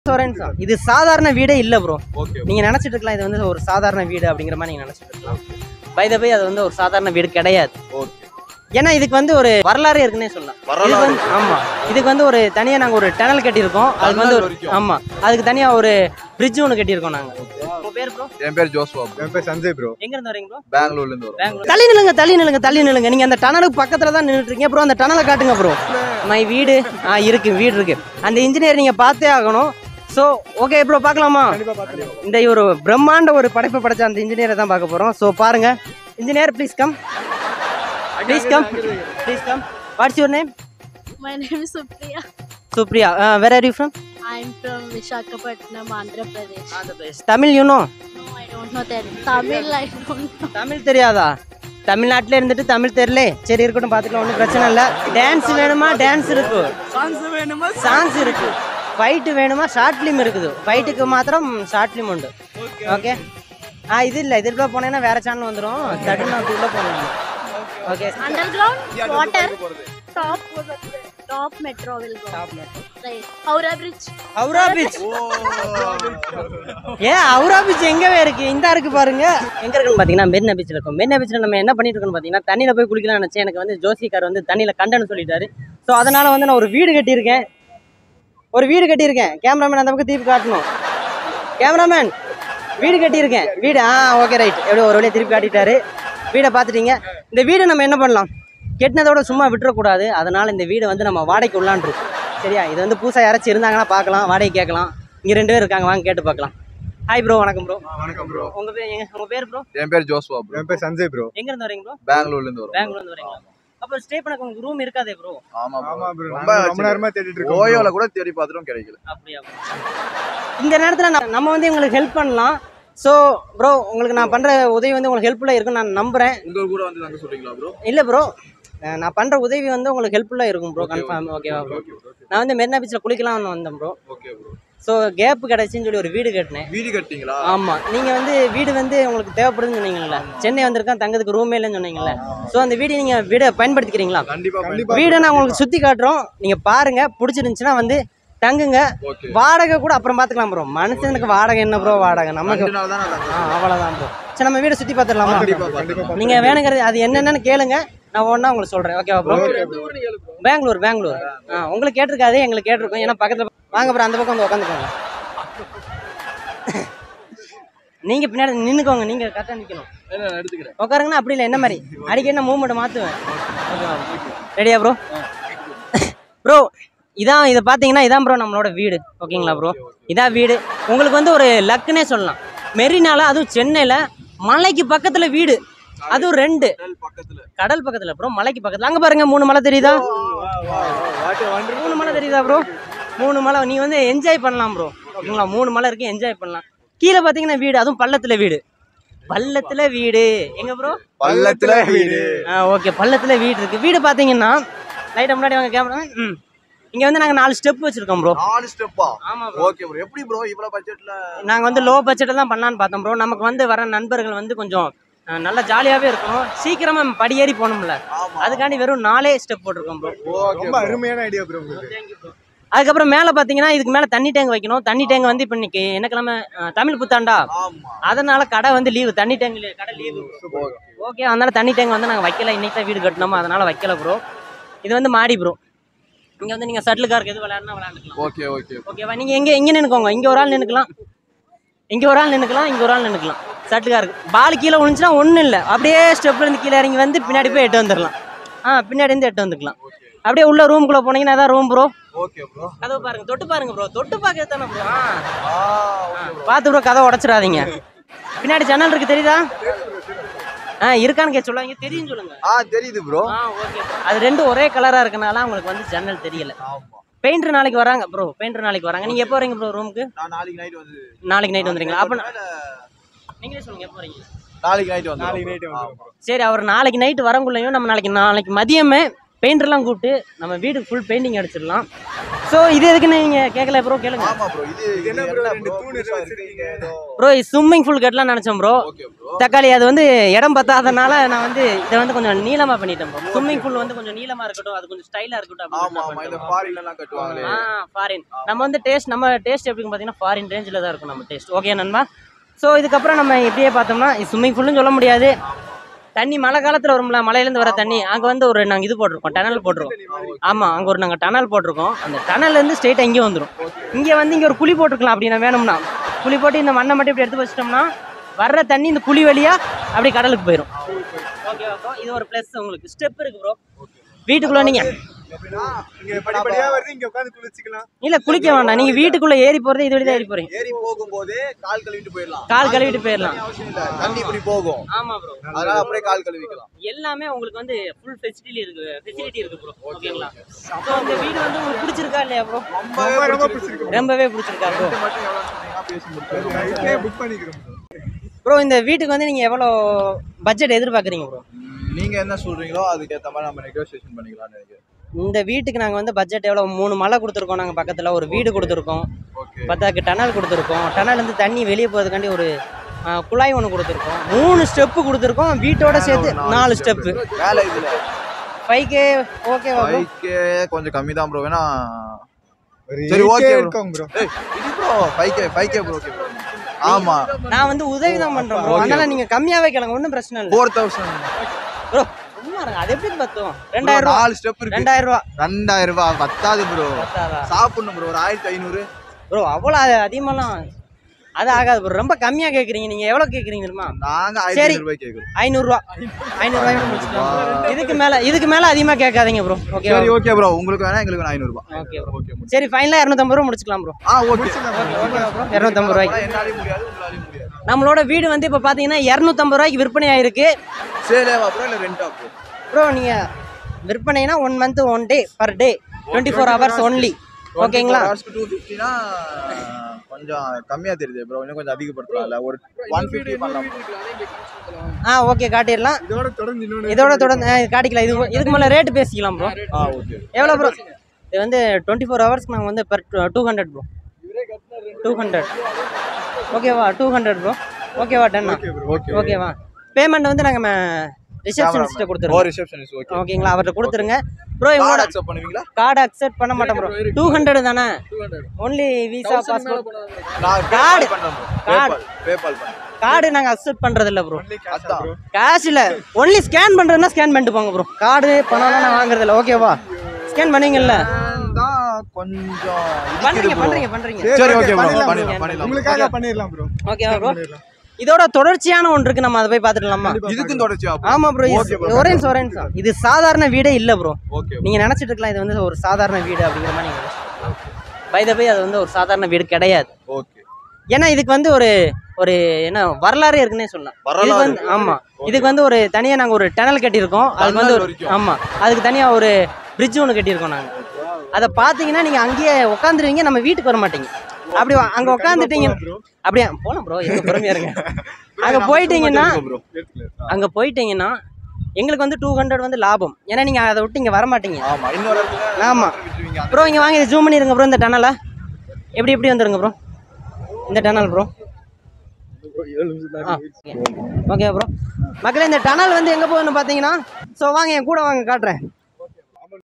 Soren sir. இது சாதாரண வீடே இல்ல ப்ரோ ஓகே நீங்க நினைச்சிட்டு இருக்கலாம் இது வந்து ஒரு சாதாரண வீடு அப்படிங்கிற மாதிரி நீங்க நினைச்சிட்டு இருக்கலாம் பை த அது வந்து ஒரு சாதாரண வீடு கிடையாது ஓகே ஏன்னா இதுக்கு வந்து ஒரு வரலாறு இருக்குன்னே சொல்லலாம் இது வரலாறு வந்து ஆமா இதுக்கு வந்து ஒரு தனியா நாங்க ஒரு டனல் கட்டியிருக்கோம் அதுக்கு வந்து டனல் ஒரு வரைக்கும். ஆமா அதுக்கு தனியா ஒரு பிரிட்ஜ் ஒன்று கட்டியிருக்கோம் நாங்க உங்க பேர் ப்ரோ என் பேர் ஜோஸ்வா என் பேர் சஞ்சய் ப்ரோ எங்க இருந்து வரீங்க ப்ரோ பெங்களூர்ல இருந்து வரோம் பெங்களூர் தள்ளி நில்லுங்க தள்ளி நில்லுங்க தள்ளி நில்லுங்க நீங்க அந்த டனலுக்கு பக்கத்துல தான் நின்றுட்டு இருக்கீங்க ப்ரோ அந்த டனலை காட்டுங்க ப்ரோ மை வீடு ஆ இருக்கு வீடு இருக்கு அந்த இன்ஜினியர் நீங்க பார்த்தே ஆகணும் ஸோ ஓகே ப்ரோ பார்க்கலாமா இந்த ஒரு பிரம்மாண்ட ஒரு படைப்பை படைச்ச அந்த இன்ஜினியரை தான் பார்க்க போறோம் ஸோ பாருங்க engineer please come please come please come what's your name My name is Supriya. Supriya where are you from I'm from Visakhapatnam, Andhra Pradesh. Tamil you know No, I don't know that. Tamil, I don't know. Tamil தெரியாதா தமிழ்நாட்டில் இருந்துட்டு தமிழ் தெரியல சரி இருக்கட்டும் பார்த்துக்கலாம் ஒன்றும் பிரச்சனை இல்லை டான்ஸ் வேணுமா டான்ஸ் இருக்கு சாங்ஸ் இருக்கு ஃபைட்டு வேணுமா ஷார்ட் ஃபிலிம் இருக்குது ஃபைட்டுக்கு மாத்திரம் ஷார்ட் ஃபிலிம் உண்டு ஓகே ஆ இது இல்லை இதுக்குள்ள போனேன்னா வேற சேனல் வந்துடும் தட்டு நான் உள்ள போகணும் okay Underground, water, top, top metro will go. Right. Howrah Bridge. Howrah beach ஏன் ஹவுரா பீச் எங்கவே இருக்கு இந்த இருக்கு பாருங்க எங்க இருக்குன்னு பாத்தீங்கன்னா மெரினா பீச்ல இருக்கும் மெரினா பீச்ல நம்ம என்ன பண்ணிட்டு இருக்கோம்னு பாத்தீங்கன்னா தண்ணியில போய் குளிக்கலாம்னு நினைச்சேன் எனக்கு வந்து ஜோசிக்கார் வந்து தண்ணியில கண்டன்னு சொல்லிட்டாரு ஸோ அதனால வந்து நான் ஒரு வீடு கட்டியிருக்கேன் ஒரு வீடு கட்டியிருக்கேன் கேமராமேன் அந்த பக்கம் திருப்பி காட்டணும் கேமராமேன் வீடு கட்டியிருக்கேன் வீடு ஆ ஓகே ரைட் எப்படியோ ஒரு வழியாக திருப்பி காட்டிட்டாரு வீடை பார்த்துட்டீங்க இந்த வீடு நம்ம என்ன பண்ணலாம் கெட்டினதோட சும்மா விட்டுறக்கூடாது அதனால இந்த வீடை வந்து நம்ம வாடகைக்கு உள்ளான்ருக்கோம் சரியா இது வந்து புதுசாக யாராச்சும் இருந்தாங்கன்னா பார்க்கலாம் வாடகை கேட்கலாம் இங்கே ரெண்டு பேர் இருக்காங்க வாங்க கேட்டு பார்க்கலாம் ஹாய் ப்ரோ வணக்கம் ப்ரோ வணக்கம் ப்ரோ உங்கள் பேர் எங்க உங்கள் பேர் ப்ரோ என் பேர் ஜோஸ்வா ப்ரோ என் பேர் சஞ்சய் ப்ரோ எங்கேருந்து வரீங்க ப்ரோ பெங்களூர்ல இருந்து வரோம் பெங்களூர்லேருந்து வரீங்களா அப்போ ஸ்டே பண்ண உங்களுக்கு ரூம் இருக்காதே ப்ரோ ஆமா ஆமா ப்ரோ ப்ரோ ரொம்ப ரொம்ப நேரமா தேடிட்டு இருக்கோம் ஓயோல கூட தேடி பார்த்துட்டும் கிடைக்கல அப்படியா இந்த நேரத்தில் நம்ம- நம்ம வந்து உங்களுக்கு ஹெல்ப் பண்ணலாம் ஸோ ப்ரோ உங்களுக்கு நான் பண்ணுற உதவி வந்து உங்களுக்கு ஹெல்ப்ஃபுல்லாக இருக்குன்னு நான் நம்புகிறேன் உங்க கூட வந்து நாங்க சொல்றீங்களா ப்ரோ இல்லை ப்ரோ நான் பண்ணுற உதவி வந்து உங்களுக்கு ஹெல்ப்ஃபுல்லாக இருக்கும் ப்ரோ கன்ஃபார்ம் ஓகேவா ப்ரோ நான் வந்து மெரினா பீச்சில் குளிக்கலாம்னு வந்தேன் bro okay bro so cab கிடச்சின்னு சொல்லி ஒரு வீடு கட்டினேன் வீடு கட்டிங்களா ஆமாம் நீங்கள் வந்து வீடு வந்து உங்களுக்கு தேவைப்படுதுன்னு சொன்னீங்கல்ல சென்னை வந்திருக்கேன் தங்கத்துக்கு ரூமே இல்லைன்னு சொன்னீங்கல்ல ஸோ அந்த வீடு நீங்கள் வீடை பயன்படுத்திக்கிறீங்களா கண்டிப்பா கண்டிப்பா. வீடை நான் உங்களுக்கு சுற்றி காட்டுறோம் நீங்கள் பாருங்கள் பிடிச்சிருந்துச்சுன்னா வந்து தங்குங்க ஓகே வாடகை கூட அப்புறம் பார்த்துக்கலாம் ப்ரோ மனுஷனுக்கு வாடகை என்ன ப்ரோ வாடகை நமக்கு ரெண்டு நாள் தான் நான் ஆ அவ்வளோதான் ப்ரோ சரி நம்ம வீடை சுற்றி பார்த்துடலாமா கண்டிப்பா கண்டிப்பா நீங்கள் வேணுங்கிறது அது என்னென்னு கேளுங்க நான் ஒன்றா உங்களுக்கு சொல்கிறேன் ஓகேவா ப்ரோ பெங்களூர் பெங்களூர் ஆ உங்களுக்கு கேட்டிருக்காது எங்களுக்கு கேட்டிருக்கோம் ஏன்னா பக்கத்தில் வாங்க ப்ரோ அந்த பக்கம் வந்து உட்காந்துக்கோங்க நீங்கள் பின்னாடி நின்றுக்கோங்க நீங்கள் கரெக்டாக நிற்கணும் நான் எடுத்துக்கிறேன் உட்காருங்கன்னா அப்படி இல்லை என்ன மாதிரி அடிக்க என்ன மூவ்மெண்ட் மாற்றுவேன் ஓகேவா ரெடியா ப்ரோ ப்ரோ இதான் இதை பார்த்தீங்கன்னா இதான் ப்ரோ நம்மளோட வீடு ஓகேங்களா ப்ரோ இதான் வீடு உங்களுக்கு வந்து ஒரு லக்குனே சொல்லலாம் மெரினால அதுவும் சென்னையில் மலைக்கு பக்கத்தில் வீடு அதுவும் ரெண்டு பக்கத்துல கடல் பக்கத்தில் ப்ரோ மலைக்கு பக்கத்தில் அங்கே பாருங்க மூணு மலை தெரியுதா மூணு மலை தெரியுதா ப்ரோ மூணு மலை நீ வந்து என்ஜாய் பண்ணலாம் ப்ரோ ஓகேங்களா மூணு மலை இருக்கு என்ஜாய் பண்ணலாம் கீழே பார்த்தீங்கன்னா வீடு அதுவும் பள்ளத்தில் வீடு பள்ளத்தில் வீடு எங்க ப்ரோ பள்ளத்துல வீடு ஆ ஓகே பள்ளத்தில் வீடு இருக்கு வீடு பார்த்தீங்கன்னா லைட்டாக முன்னாடி வாங்க கேமரா ம் இங்கே வந்து நாங்கள் நாலு ஸ்டெப் வச்சுருக்கோம் ப்ரோ நாலு ஸ்டெப்பா ஆமாம் ப்ரோ ஓகே ப்ரோ எப்படி ப்ரோ இவ்வளவு பட்ஜெட்ல நாங்கள் வந்து லோ பட்ஜெட்டில் தான் பண்ணலான்னு பார்த்தோம் ப்ரோ நமக்கு வந்து வர நண்பர்கள் வந்து கொஞ்சம் ஆ, நல்லா ஜாலியாகவே இருக்கணும் சீக்கிரமாக படியேறி போகணும்ல ஆமா அதுக்காண்டி வெறும் நாலே ஸ்டெப் போட்டிருக்கோம் ப்ரோ ஓகே ரொம்ப அருமையான ஐடியா ப்ரோ உங்களுக்கு அதுக்கப்புறம் மேலே பார்த்தீங்கன்னா இதுக்கு மேலே தண்ணி டேங்க் வைக்கணும் தண்ணி டேங்க் வந்து இப்போ இன்னைக்கு என்ன கிழமை ஆ, தமிழ் புத்தாண்டா ஆமா அதனால கடை வந்து லீவு தண்ணி டேங்க் கடை லீவு ஓகே அதனால தண்ணி டேங்க் வந்து நாங்கள் வைக்கல இன்னைக்கு தான் வீடு கட்டினோமோ அதனால வைக்கல ப்ரோ இது வந்து மாடி ப்ரோ இங்கே வந்து நீங்கள் சட்டில் கார்க்கு எது விளையாடுனா விளையாண்டுக்கலாம் ஓகே ஓகே ஓகேவா நீங்கள் எங்கே எங்கே நின்னுக்கோங்க இங்கே ஒரு ஆள் நின்னுக்கலாம் இங்கே ஒரு ஆள் நின்னுக்கலாம் இங்கே ஒரு ஆள் நின்னுக்கலாம் சட்டில் கார்க்கு பால் கீழே விழுந்துச்சுன்னா ஒன்றும் இல்லை அப்படியே ஸ்டெப்ல இருந்து கீழே இறங்கி வந்து பின்னாடி போய் எட்டு வந்துடலாம் ஆ பின்னாடி இருந்து எட்டு வந்துக்கலாம் அப்படியே உள்ள ரூமுக்குள்ளே போனீங்கன்னா அதான் ரூம் ப்ரோ ஓகே ப்ரோ கதவு பாருங்க தொட்டு பாருங்க ப்ரோ தொட்டு பார்க்கறது தானே ப்ரோ ஆ ஓகே ப்ரோ பார்த்து ப்ரோ கதை உடச்சிடாதீங்க பின்னாடி ஜன்னல் இருக்கு தெரியுதா ஆ இருக்கான்னு கேட்க சொல்லாங்க தெரியும் சொல்லுங்க ஆ தெரியுது ப்ரோ ஆ ஓகே அது ரெண்டும் ஒரே கலரா இருக்கனால உங்களுக்கு வந்து ஜன்னல் தெரியல ஆமா பெயிண்டர் நாளைக்கு வராங்க ப்ரோ பெயிண்டர் நாளைக்கு வராங்க நீங்க எப்போ வரீங்க ப்ரோ ரூமுக்கு நான் நாளைக்கு நைட் வந்து நாளைக்கு நைட் வந்துறீங்களா அப்ப மேல நீங்களே சொல்லுங்க எப்போ வரீங்க நாளைக்கு நைட் வந்து நாளைக்கு night வந்துரும் சரி அவர் நாளைக்கு நைட்டு வரங்குள்ளையும் நம்ம நாளைக்கு நாளைக்கு மதியமே பெயிண்டர்லாம் கூப்பிட்டு நம்ம வீட்டுக்கு ஃபுல் பெயிண்டிங் அடிச்சிடலாம் ஸோ இது எதுக்குன்னு நீங்கள் கேட்கல ப்ரோ கேளுங்க ஆமா ப்ரோ இது இது என்ன bro, ரெண்டு தூண் புதுசா எதுவும் இருக்கீங்க ஏதோ ப்ரோ ஸ்விம்மிங் பூல் கட்டலாம் நினச்சேன் ப்ரோ ஓகே ப்ரோ தக்காளி அது வந்து இடம் பத்தாதனால நான் வந்து இதை வந்து கொஞ்சம் நீளமாக பண்ணிட்டேன் ப்ரோ ஸ்விம்மிங் பூல் வந்து கொஞ்சம் நீளமாக இருக்கட்டும் அது கொஞ்சம் ஸ்டைலாக இருக்கட்டும் ஆமா ஆமா இந்த ஃபாரின்ல எல்லாம் கட்டுவாங்களே ஆ ஃபாரின் நம்ம வந்து டேஸ்ட் நம்ம டேஸ்ட் எப்படின்னு பார்த்தீங்கன்னா ஃபாரின் ரேஞ்சில் தான் இருக்கும் நம்ம டேஸ்ட் ஓகே நண்பா ஸோ இதுக்கப்புறம் நம்ம இப்படியே பார்த்தோம்னா ஸ்விம்மிங் பூல்னு சொல்ல முடியாது தண்ணி மழை காலத்தில் வரும்ல மலையிலேருந்து வர தண்ணி அங்கே வந்து ஒரு நாங்கள் இது போட்டிருக்கோம் டனல் போட்டிருக்கோம் ஆமாம் அங்கே ஒரு நாங்கள் டனல் போட்டிருக்கோம் அந்த டனல்லேருந்து ஸ்ட்ரெயிட்டாக இங்கே வந்துடும் இங்கே வந்து இங்கே ஒரு குழி போட்டிருக்கலாம் அப்படின்னா வேணும்னா குழி போட்டு இந்த மண்ணை மட்டும் இப்படி எடுத்து வச்சிட்டோம்னா வர்ற தண்ணி இந்த குழி வழியா அப்படியே கடலுக்கு போயிடும் ஓகே ப்ரோ இது ஒரு ப்ளஸ் உங்களுக்கு ஸ்டெப் இருக்கு ப்ரோ வீட்டுக்குள்ள நீங்க எப்படின்னா இங்க படிப்படியா வருது இங்க உட்காந்து குளிச்சுக்கலாம் இல்ல குளிக்க வேண்டாம் நீங்க வீட்டுக்குள்ள ஏறி போறது இது வழிதான் ஏறி போறீங்க ஏறி போகும்போதே கால் கழுவிட்டு போயிடலாம் கால் கழுவிட்டு போயிடலாம் அவசியம் இல்ல தண்ணி இப்படி போகும் ஆமா ப்ரோ அதனால அப்படியே கால் கழுவிக்கலாம் எல்லாமே உங்களுக்கு வந்து ஃபுல் ஃபெசிலிட்டி இருக்கு ஃபெசிலிட்டி இருக்கு ப்ரோ ஓகேங்களா ஸோ இந்த வீடு வந்து உங்களுக்கு பிடிச்சிருக்கா இல்லையா ப்ரோ ரொம்ப ரொம்ப பிடிச்சிருக்கு ரொம்பவே பிடிச்சிருக்கா ப்ரோ மட்டும் எவ்வளவு சொன்னீங்கன்னா பேசி முடிச்சிடலாம் நைட்லயே புக் பண்ணிக்கிறோம் bro. ப்ரோ இந்த வீட்டுக்கு வந்து நீங்க எவ்வளோ பட்ஜெட் எதிர்பார்க்குறீங்க ப்ரோ நீங்க என்ன சொல்றீங்களோ அதுக்கேத்த மாதிரி நம்ம நெகோசியேஷன் பண்ணிக்கலாம்னு நினைக்கிறேன் இந்த வீட்டுக்கு நாங்கள் வந்து பட்ஜெட் எவ்வளோ மூணு மலை கொடுத்துருக்கோம் நாங்கள் பக்கத்தில் ஒரு வீடு கொடுத்துருக்கோம் ஓகே பத்தாக்கு டனல் கொடுத்துருக்கோம் டனல் இருந்து தண்ணி வெளியே போகிறதுக்காண்டி ஒரு ஆ, குழாய் ஒன்று கொடுத்துருக்கோம் மூணு ஸ்டெப்பு கொடுத்துருக்கோம் வீட்டோட சேர்த்து நாலு ஸ்டெப்பு வேலை இதுல ஃபைவ் கே ஓகேவா ப்ரோ பைக்கே கொஞ்சம் கம்மி தான் ப்ரோ வேணா ஒரு சரி, eight okay K bro. இருக்கும் ப்ரோ ஏய் இது ப்ரோ பைக்கே பைக்கே ப்ரோ ஓகே ப்ரோ ஆமா நான் வந்து உதவி தான் பண்ணுறேன் ப்ரோ Okay. அதனால நீங்கள் கம்மியாகவே கேளுங்க ஒன்றும் பிரச்சனை இல்லை ஃபோர் தௌசண்ட் ப்ரோ சும்மா இருங்க அது எப்படி பத்தும் ரெண்டாயிரம் ரூபா நாலு ஸ்டெப் இருக்கு ரெண்டாயிரம் ரூபா ரெண்டாயிரம் ரூபாய் பத்தாது ப்ரோ பத்தாதா சாப்பிடணும் ப்ரோ ஒரு ஆயிரத்தி ஐநூறு ப்ரோ அவ்வளோ அதிகமாலாம் அது ஆகாது ப்ரோ ரொம்ப கம்மியாக கேட்குறீங்க நீங்கள் எவ்வளோ கேட்குறீங்க தெரியுமா நாங்க ஆயிரத்தி சரி. ஐநூறு ரூபாய் கேக்குறோம் ஐநூறுரூவா ஐநூறுரூவாய் முடிச்சுக்கலாம் bro. இதுக்கு மேலே இதுக்கு மேலே அதிகமாக கேட்காதீங்க ப்ரோ ஓகே சரி ஓகே ப்ரோ உங்களுக்கு வேணா எங்களுக்கு வேணா ஐநூறு ரூபாய் ஓகே ப்ரோ ஓகே சரி ஃபைனலாக இரநூத்தம்பது ரூபா முடிச்சுக்கலாம் ப்ரோ ஆ ஓகே ஓகே ப்ரோ இரநூத்தம்பது ரூபாய்க்கு என்னாலையும் முடியாது உங்களாலையும் முடியாது நம்மளோட வீடு வந்து இப்போ பார்த்தீங்கன்னா இரநூத்தம்பது ரூபாய்க்கு விற்பனை ஆயிருக்கு சேலேவா ப்ரோ இல்ல ரெண்டா ப்ரோ ப்ரோ நீங்கள் விற்பனைனா one month one day per day twenty four hours only ஓகேங்களா டூ ஃபிஃப்டினா கொஞ்சம் கம்மியா தெரியுது ப்ரோ இன்னும் கொஞ்சம் அதிகப்படுத்தலாம்ல ஒரு ஒன் ஃபிஃப்டி பண்ணலாம் ஆ ஓகே காட்டிடலாம் இதோட தொடர்ந்து இன்னொன்னு இதோட தொடர்ந்து ஆ, இது காட்டிக்கலாம் இது இதுக்கு மேலே ரேட்டு பேசிக்கலாம் ப்ரோ ஆ ஓகே எவ்வளோ ப்ரோ இது வந்து டுவெண்ட்டி ஃபோர் ஹவர்ஸ்க்கு நாங்கள் வந்து per two hundred bro two hundred ஓகேவா டூ ஹண்ட்ரட் ப்ரோ ஓகேவா டன்னா ஓகே ஓகேவா பேமெண்ட் வந்து நாங்கள் ரிசப்ஷனிஸ்ட்டை ஓ கொடுத்துருவோம் ரிசப்ஷனிஸ்ட் ஓகே ஓகேங்களா அவர்கிட்ட கொடுத்துருங்க ப்ரோ கார்டு இவங்களோட அக்செப்ட் பண்ணுவீங்களா கார்டு அக்செப்ட் பண்ண மாட்டேன் ப்ரோ டூ ஹண்ட்ரட் தானே ஒன்லி விசா பாஸ்போர்ட் நான் Card. பேபால் பண்றேன் ப்ரோ Card. பேபால் பேபால் பண்றேன் கார்டு நாங்கள் அக்செப்ட் பண்ணுறது இல்லை ப்ரோ அதான் கேஷ் இல்லை ஒன்லி ஸ்கேன் பண்ணுறதுனா ஸ்கேன் பண்ணிட்டு போங்க ப்ரோ கார்டு பணம்லாம் நான் வாங்குறது இல்லை ஓகேவா ஸ்கேன் பண்ணீங்கல்ல தான் கொஞ்சம் பண்ணுறீங்க இருக்குது bro. பண்ணுறீங்க பண்ணுறீங்க சரி ஓகே ப்ரோ பண்ணிடலாம் பண்ணிடலாம் பண்ணிடலாம் உங்களுக்காக பண்ணிடலாம் ப்ரோ ஓகேவா ப்ரோ இதோட தொடர்ச்சியான ஒன்று இருக்கு நம்ம அதை போய் பார்த்துடலாமா இதுக்கும் தொடர்ச்சியா ஆமா ப்ரோ Okay bro. ஒரே நிமிஷம் ஒரே நிமிஷம் இது சாதாரண வீடே இல்லை ப்ரோ ஓகே நீங்க நினைச்சிட்டு இருக்கலாம் இது வந்து ஒரு சாதாரண வீடு அப்படிங்கிற மாதிரி நீங்க பை த அது வந்து ஒரு சாதாரண வீடு கிடையாது ஓகே ஏன்னா இதுக்கு வந்து ஒரு ஒரு என்ன வரலாறே இருக்குன்னே சொல்லலாம் வரலாறு இதுக்கு வந்து இருக்கு. ஆமா Okay. இதுக்கு வந்து ஒரு தனியா நாங்க ஒரு டனல் கட்டியிருக்கோம் அதுக்கு வந்து Tunnel ஒரு வரைக்கும். ஆமா அதுக்கு தனியா ஒரு பிரிட்ஜ் ஒன்று கட்டியிருக்கோம் நாங்க அதை பார்த்தீங்கன்னா நீங்க அங்கேயே உட்காந்துருவீங்க நம்ம வீட்டுக்கு வர மாட்டீங்க அப்படி வா- அங்க உட்காந்துட்டீங்க அப்படியே போலாம் ப்ரோ எங்க பொறுமையா இருங்க அங்க போயிட்டீங்கன்னா ப்ரோ அங்க போயிட்டீங்கன்னா எங்களுக்கு வந்து டூ ஹண்ட்ரட் வந்து லாபம் ஏன்னா நீங்க அதை விட்டு இங்க வர மாட்டீங்க ஆமா இன்னொரு இடத்துல ஆமா விட்டுருவீங்க ப்ரோ இங்க வாங்க ஜூம் பண்ணிருங்க ப்ரோ இந்த டனலை எப்படி எப்படி வந்துருங்க ப்ரோ இந்த டனல் ப்ரோ ஓகே ப்ரோ மக்களே இந்த டனல் வந்து எங்க போகுதுன்னு பாத்தீங்கன்னா ஸோ வாங்க என் கூட வாங்க காட்டுறேன்